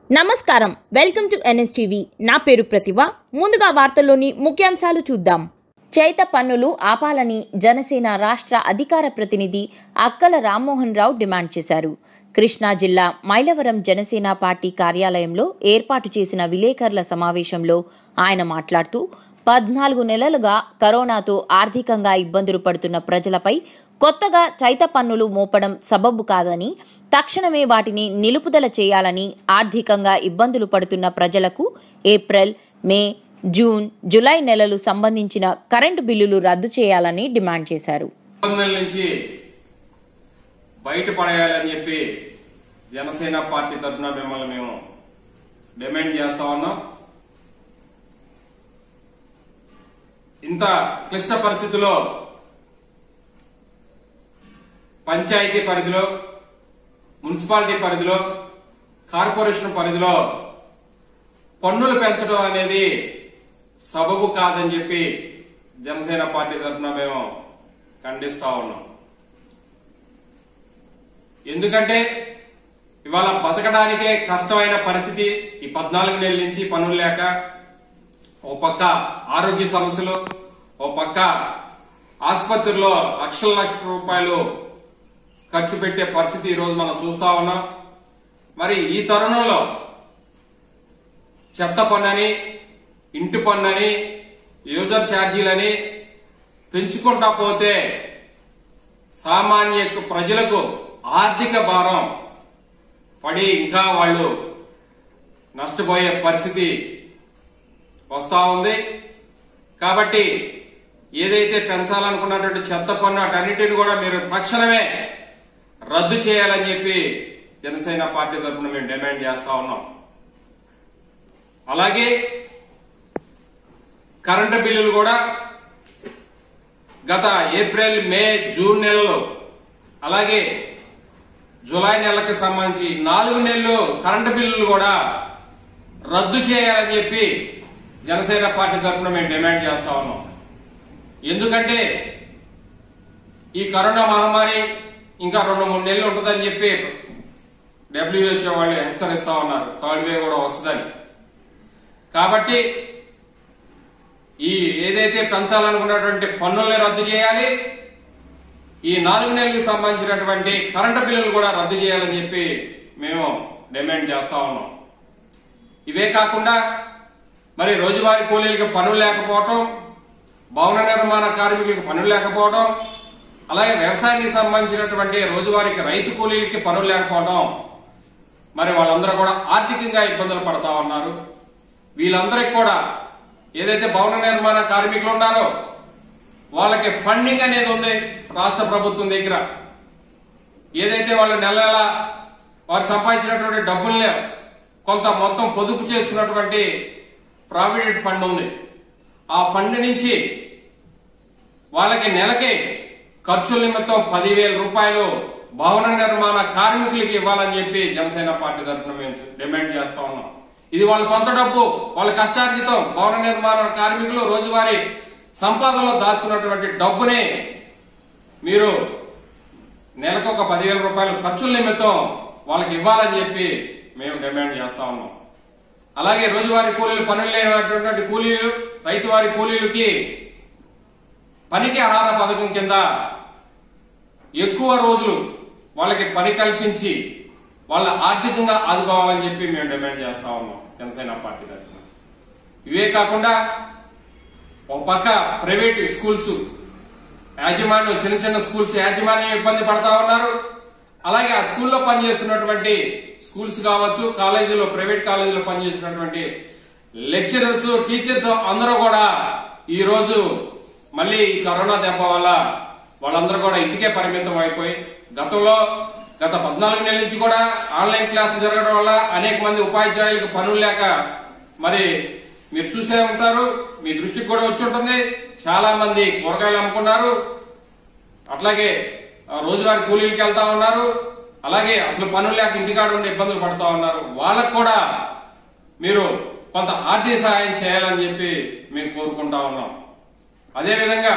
నమస్కారం welcome to NSTV నా పేరు ప్రతిభ ముందుగా వార్తల్లోని ముఖ్యాంశాలు చూద్దాం చేత పన్నులు ఆపాలని జనసేన రాష్ట్ర అధికార ప్రతినిధి అక్కల రామ్మోహన్ రావు డిమాండ్ చేశారు కృష్ణా జిల్లా మైలవరం జనసేన పార్టీ కార్యాలయంలో ఏర్పాటు చేసిన విలేకరుల సమావేశంలో ఆయన మాట్లాడుతూ పద్నాలుగు నెలలుగా కరోనాతో ఆర్థికంగా ఇబ్బందులు పడుతున్న ప్రజలపై కొత్తగా చైత పన్నులు మోపడం సబబు కాదని తక్షణమే వాటిని నిలుపుదల చేయాలని ఆర్థికంగా ఇబ్బందులు పడుతున్న ప్రజలకు ఏప్రిల్ మే జూన్ జులై నెలలు సంబంధించిన కరెంటు బిల్లులు రద్దు చేయాలని డిమాండ్ చేశారు ఇబ్బందుల నుంచి బయటపడేయాలని చెప్పి జనసేన పార్టీ తరఫున మిమ్మల్ని మేము డిమాండ్ చేస్తా ఉన్నాం ఇంత క్లిష్ట పరిస్థితిలో పంచాయతీ పరిధిలో మున్సిపాలిటీ పరిధిలో కార్పొరేషన్ పరిధిలో పన్నులు పెంచడం అనేది సబబు కాదని చెప్పి జనసేన పార్టీ తరఫున మేము ఖండిస్తా ఉన్నాం ఎందుకంటే ఇవాళ బతకడానికే కష్టమైన పరిస్థితి ఈ పద్నాలుగు నెలల నుంచి పనులు లేక ఓ పక్క ఆరోగ్య సమస్యలు ఓ పక్క ఆసుపత్రిలో లక్షల లక్షల రూపాయలు ఖర్చు పెట్టే పరిస్థితి ఈ రోజు మనం చూస్తా ఉన్నాం మరి ఈ తరుణంలో చెత్త పన్నని ఇంటి పన్నని యూజర్ ఛార్జీలని పెంచుకుంటా పోతే సామాన్య ప్రజలకు ఆర్థిక భారం పడి ఇంకా వాళ్ళు నష్టపోయే పరిస్థితి వస్తా ఉంది కాబట్టి ఏదైతే పెంచాలనుకున్నటువంటి చెత్త పన్ను అటన్నిటిని కూడా మీరు తక్షణమే రద్దు చేయాలని చెప్పి జనసేన పార్టీ తరఫున మేము డిమాండ్ చేస్తా ఉన్నాం అలాగే కరెంటు బిల్లులు కూడా గత ఏప్రిల్ మే జూన్ నెలలో అలాగే జూలై నెలకి సంబంధించి నాలుగు నెలలు కరెంటు బిల్లులు కూడా రద్దు చేయాలని చెప్పి జనసేన పార్టీ తరఫున మేము డిమాండ్ చేస్తా ఉన్నాం ఎందుకంటే ఈ కరోనా మహమ్మారి ఇంకా రెండు మూడు నెలలు ఉంటుందని చెప్పి డబ్ల్యూహెచ్ఓ వాళ్ళు హెచ్చరిస్తా ఉన్నారు థర్డ్ వేవ్ కూడా వస్తుందని కాబట్టి ఈ ఏదైతే పెంచాలనుకున్నటువంటి పన్నుల్ని రద్దు చేయాలి ఈ నాలుగు నెలలకు సంబంధించినటువంటి కరెంటు బిల్లులు కూడా రద్దు చేయాలని చెప్పి మేము డిమాండ్ చేస్తా ఉన్నాం ఇవే కాకుండా మరి రోజువారీ కూలీలకు పనులు లేకపోవటం భవన నిర్మాణ కార్మికులకు పనులు లేకపోవడం అలాగే వ్యవసాయానికి సంబంధించినటువంటి రోజువారీకి రైతు కూలీలకి పనులు లేకపోవడం మరి వాళ్ళందరూ కూడా ఆర్థికంగా ఇబ్బందులు పడతా ఉన్నారు వీళ్ళందరికీ కూడా ఏదైతే భవన నిర్మాణ కార్మికులు ఉన్నారో వాళ్ళకి ఫండింగ్ అనేది ఉంది రాష్ట్ర ప్రభుత్వం దగ్గర ఏదైతే వాళ్ళు నెల నెల వారు సంపాదించినటువంటి డబ్బుల్ని కొంత మొత్తం పొదుపు చేసుకున్నటువంటి ప్రావిడెంట్ ఫండ్ ఉంది ఆ ఫండ్ నుంచి వాళ్ళకి నెలకి ఖర్చుల నిమిత్తం పదివేల రూపాయలు భవన నిర్మాణ కార్మికులకి ఇవ్వాలని చెప్పి జనసేన పార్టీ తరఫున మేము డిమాండ్ చేస్తా ఉన్నాం ఇది వాళ్ళ సొంత డబ్బు వాళ్ళ కష్టార్జితం భవన నిర్మాణ కార్మికులు రోజువారీ సంపాదనలో దాచుకున్నటువంటి డబ్బుని మీరు నెలకు ఒక పదివేల రూపాయలు ఖర్చుల నిమిత్తం వాళ్ళకి ఇవ్వాలని చెప్పి మేము డిమాండ్ చేస్తా ఉన్నాం అలాగే రోజువారీ కూలీలు పనులు లేనటువంటి కూలీలు రైతు వారి కూలీలకి పనికి ఆహార పథకం కింద ఎక్కువ రోజులు వాళ్ళకి పని కల్పించి వాళ్ళ ఆర్థికంగా ఆదుకోవాలని చెప్పి మేము డిమాండ్ చేస్తా ఉన్నాం జనసేన పార్టీ తరఫున ఇవే కాకుండా ఒక పక్క ప్రైవేట్ స్కూల్స్ యాజమాన్యం చిన్న చిన్న స్కూల్స్ యాజమాన్యం ఇబ్బంది పడతా ఉన్నారు అలాగే ఆ స్కూల్లో పనిచేస్తున్నటువంటి స్కూల్స్ కావచ్చు కాలేజీలో ప్రైవేట్ కాలేజీలో పనిచేస్తున్నటువంటి లెక్చరర్స్ టీచర్స్ అందరూ కూడా ఈ రోజు మళ్ళీ ఈ కరోనా దెబ్బ వల్ల వాళ్ళందరూ కూడా ఇంటికే పరిమితం అయిపోయి గతంలో గత పద్నాలుగు నెలల నుంచి కూడా ఆన్లైన్ క్లాసులు జరగడం వల్ల అనేక మంది ఉపాధ్యాయులకు పనులు లేక మరి మీరు చూసే ఉంటారు మీ దృష్టికి కూడా వచ్చి ఉంటుంది చాలా మంది కూరగాయలు అమ్ముకున్నారు అట్లాగే ఆ, రోజువారీ కూలీలకి వెళ్తా ఉన్నారు అలాగే అసలు పనులు లేక ఇంటికాడ ఉండి ఇబ్బందులు పడుతూ ఉన్నారు వాళ్ళకు కూడా మీరు కొంత ఆర్థిక సహాయం చేయాలని చెప్పి మేము కోరుకుంటా ఉన్నాం అదేవిధంగా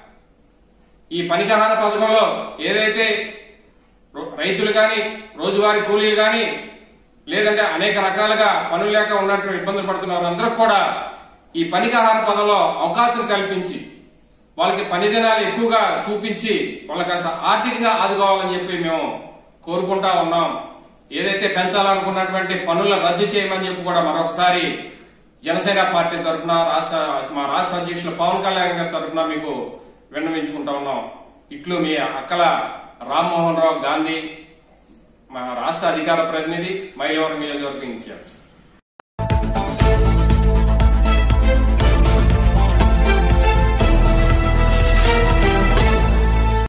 ఈ పనికాహార పథకంలో ఏదైతే రో- రైతులు గాని రోజువారీ కూలీలు గాని లేదంటే అనేక రకాలుగా పనులు లేక ఉన్నటువంటి ఇబ్బందులు పడుతున్న వారందరూ కూడా ఈ పనికాహార పదంలో అవకాశం కల్పించి వాళ్ళకి పని దినాలు ఎక్కువగా చూపించి వాళ్ళకి కాస్త ఆర్థికంగా ఆదుకోవాలని చెప్పి మేము కోరుకుంటా ఉన్నాం ఏదైతే పెంచాలనుకున్నటువంటి పనులను రద్దు చేయమని చెప్పి కూడా మరొకసారి జనసేన పార్టీ తరఫున రాష్ట్ర మా రాష్ట్ర అధ్యక్షులు పవన్ కళ్యాణ్ గారి తరఫున మీకు విన్నవించుకుంటా ఉన్నాం ఇట్లు మీ అక్కల రామ్మోహన్ రావు గాంధీ మా రాష్ట్ర అధికార ప్రతినిధి మైలవరం నియోజకవర్గం ఇన్ఛార్జ్